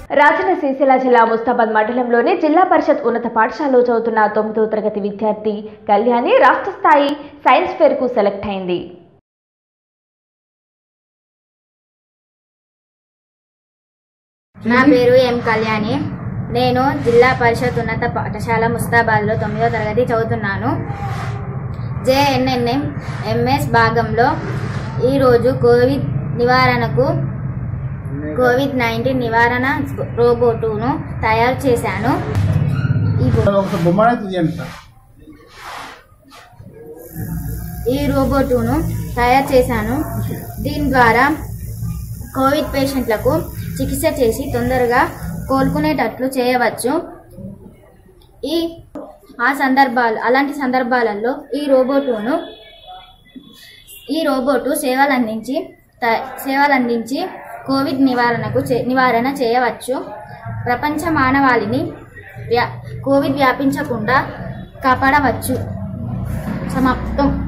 రాజన్న సిరిసిల్ల జిల్లా ముస్తాబాద్ మండలంలోని జిల్లా పరిషత్ ఉన్నత పాఠశాలలో చదువుతున్న తొమ్మిదో తరగతి విద్యార్థి కళ్యాణి రాష్ట్ర స్థాయి సైన్స్ ఫేర్కు సెలెక్ట్ అయింది నా పేరు ఎం కళ్యాణి నేను జిల్లా పరిషత్ ఉన్నత పాఠశాల ముస్తాబాద్లో తొమ్మిదో తరగతి చదువుతున్నాను జేఎన్ఎన్ఎం ఎంఎస్ భాగంలో ఈరోజు కోవిడ్ నివారణకు కోవిడ్ నైన్టీన్ నివారణ రోబోటును తయారు చేశాను ఈ బొ- ఒక బొమ్మ అనేది తీయండి సార్ ఈ రోబోటును తయారు చేశాను దీని ద్వారా కోవిడ్ పేషెంట్లకు చికిత్స చేసి తొందరగా కోలుకునేటట్లు చేయవచ్చు ఈ ఆ సందర్భాలు అలాంటి సందర్భాలలో ఈ రోబోటును ఈ రోబోటు సేవలు అందించి త- సేవలు అందించి కోవిడ్ నివారణకు చే- నివారణ చేయవచ్చు ప్రపంచ మానవాళిని వ్యా కోవిడ్ వ్యాపించకుండా కాపాడవచ్చు సమాప్తం